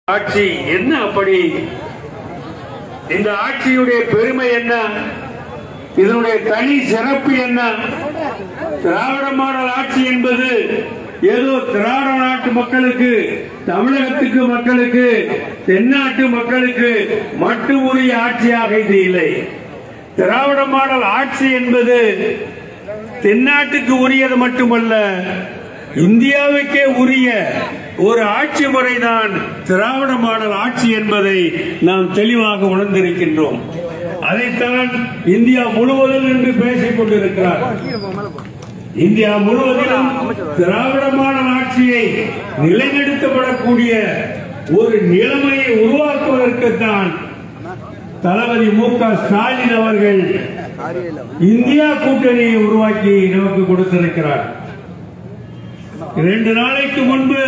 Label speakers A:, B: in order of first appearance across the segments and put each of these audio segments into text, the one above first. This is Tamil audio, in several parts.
A: ஆட்சி என்ன அப்படி இந்த ஆட்சியுடைய பெருமை என்ன இதனுடைய தனி சிறப்பு என்ன திராவிட மாடல் ஆட்சி என்பது ஏதோ திராவிட நாட்டு மக்களுக்கு தமிழகத்துக்கு மக்களுக்கு தென்னாட்டு மக்களுக்கு மட்டும் உரிய ஆட்சியாக இது இல்லை திராவிட மாடல் ஆட்சி என்பது தென்னாட்டுக்கு உரியது மட்டுமல்ல இந்தியாவுக்கே உரிய ஒரு ஆட்சி முறைதான் திராவிட மாடல் ஆட்சி என்பதை நாம் தெளிவாக உணர்ந்திருக்கின்றோம் அதைத்தான் இந்தியா முழுவதும் என்று பேசிக் கொண்டிருக்கிறார் இந்தியா முழுவதிலும் திராவிட மாடல் ஆட்சியை நிலைநிறுத்தப்படக்கூடிய ஒரு நிலைமையை உருவாக்குவதற்குத்தான் தளபதி மு க ஸ்டாலின் அவர்கள் இந்தியா கூட்டணியை உருவாக்கி நமக்கு கொடுத்திருக்கிறார் இரண்டு நாளைக்கு முன்பு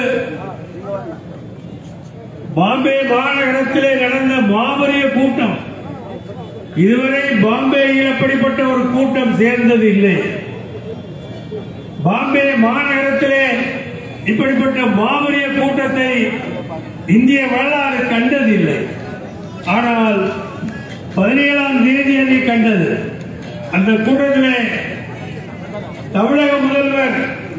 A: பாம்பே மாநகரத்திலே நடந்த மாபெரிய கூட்டம் இதுவரை பாம்பேயில் அப்படிப்பட்ட ஒரு கூட்டம் சேர்ந்தது இல்லை பாம்பே மாநகரத்திலே இப்படிப்பட்ட மாபெரிய கூட்டத்தை இந்திய வரலாறு கண்டதில்லை ஆனால் பதினேழாம் தேதி அன்னை கண்டது அந்த கூட்டத்திலே தமிழக முதல்வர்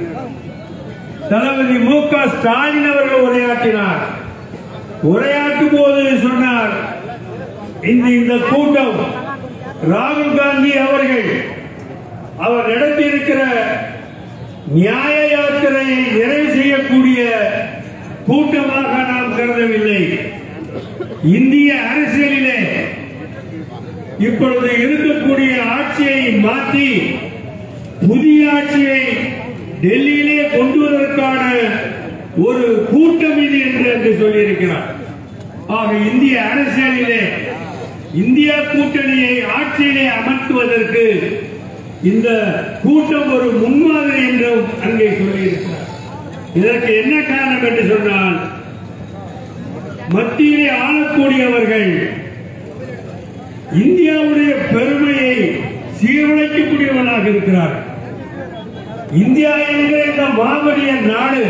A: தளபதி மு க ஸ்டாலின் அவர்கள் உரையாற்றினார் உரையாற்றும் போது சொன்னார் இந்த இந்த கூட்டம் ராகுல் காந்தி அவர்கள் அவர் நடத்தியிருக்கிற நியாய யாத்திரையை நிறைவு செய்யக்கூடிய கூட்டமாக நாம் கருதவில்லை இந்திய அரசியலிலே இப்பொழுது இருக்கக்கூடிய ஆட்சியை மாற்றி புதிய ஆட்சியை டெல்லியிலே கொண்டு வருவதற்கான ஒரு கூட்டம் இது என்று என்று சொல்லியிருக்கிறார் ஆக இந்திய அரசியலிலே இந்தியா கூட்டணியை ஆட்சியிலே அமர்த்துவதற்கு இந்த கூட்டம் ஒரு முன்மாதிரி என்றும் அங்கே சொல்லியிருக்கிறார் இதற்கு என்ன காரணம் என்று சொன்னால் மத்தியிலே ஆளக்கூடியவர்கள் இந்தியாவுடைய பெருமையை சீர்குலைக்கக்கூடியவர்களாக இருக்கிறார்கள் இந்தியா என்கிற இந்த மாபெரிய நாடு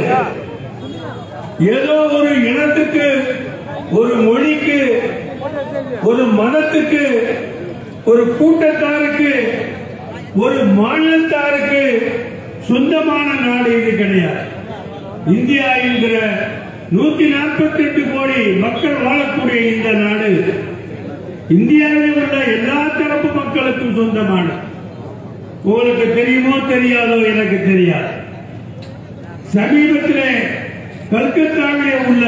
A: ஏதோ ஒரு இனத்துக்கு ஒரு மொழிக்கு ஒரு மதத்துக்கு ஒரு கூட்டத்தாருக்கு ஒரு மாநிலத்தாருக்கு சொந்தமான நாடு இது கிடையாது இந்தியா என்கிற நூத்தி நாற்பத்தி எட்டு கோடி மக்கள் வாழக்கூடிய இந்த நாடு இந்தியாவில் உள்ள எல்லா தரப்பு மக்களுக்கும் சொந்தமானது உங்களுக்கு தெரியுமோ தெரியாதோ எனக்கு தெரியாது சமீபத்திலே கல்கத்தாவிலே உள்ள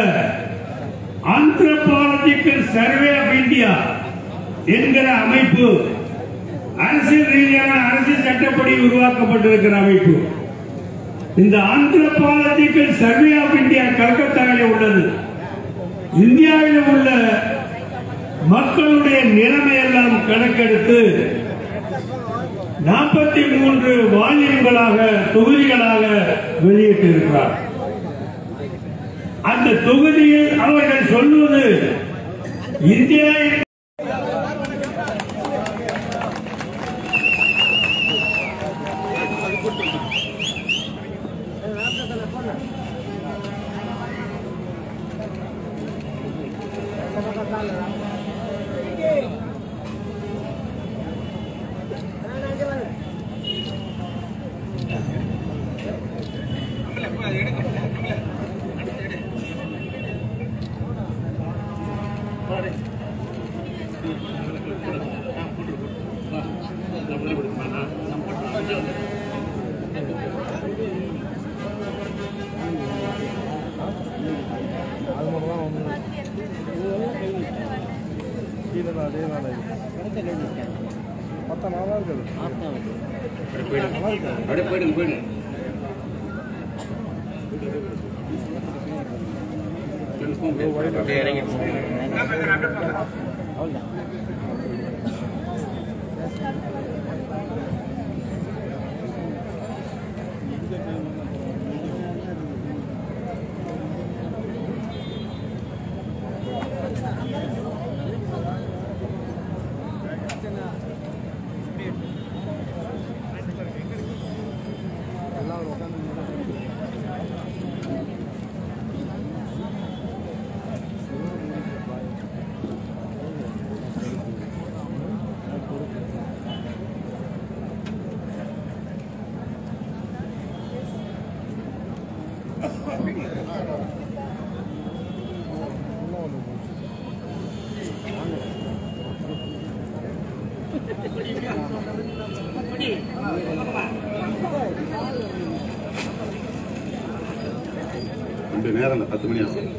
A: ஆந்த்ரபாலஜிக்கல் சர்வே ஆஃப் இந்தியா என்கிற அமைப்பு அரசியல் ரீதியான அரசியல் சட்டப்படி உருவாக்கப்பட்டிருக்கிற அமைப்பு இந்த ஆந்த்ரபாலஜிக்கல் சர்வே ஆஃப் இந்தியா கல்கத்தாவிலே உள்ளது இந்தியாவில் உள்ள மக்களுடைய நிலைமை எல்லாம் கணக்கெடுத்து நாற்பத்தி மூன்று வால்யூம்களாக தொகுதிகளாக வெளியிட்டிருக்கிறார் அந்த தொகுதியில் அவர்கள் சொல்வது இந்தியா
B: மொத்த நல்லா இருக்குது
C: அப்படியே போயிடுங்க போயிடுங்க அப்படியே இறங்கி
B: எல்லாம் உட்காந்து இல்லை நேரம் இல்லை பத்து மணி ஆகும்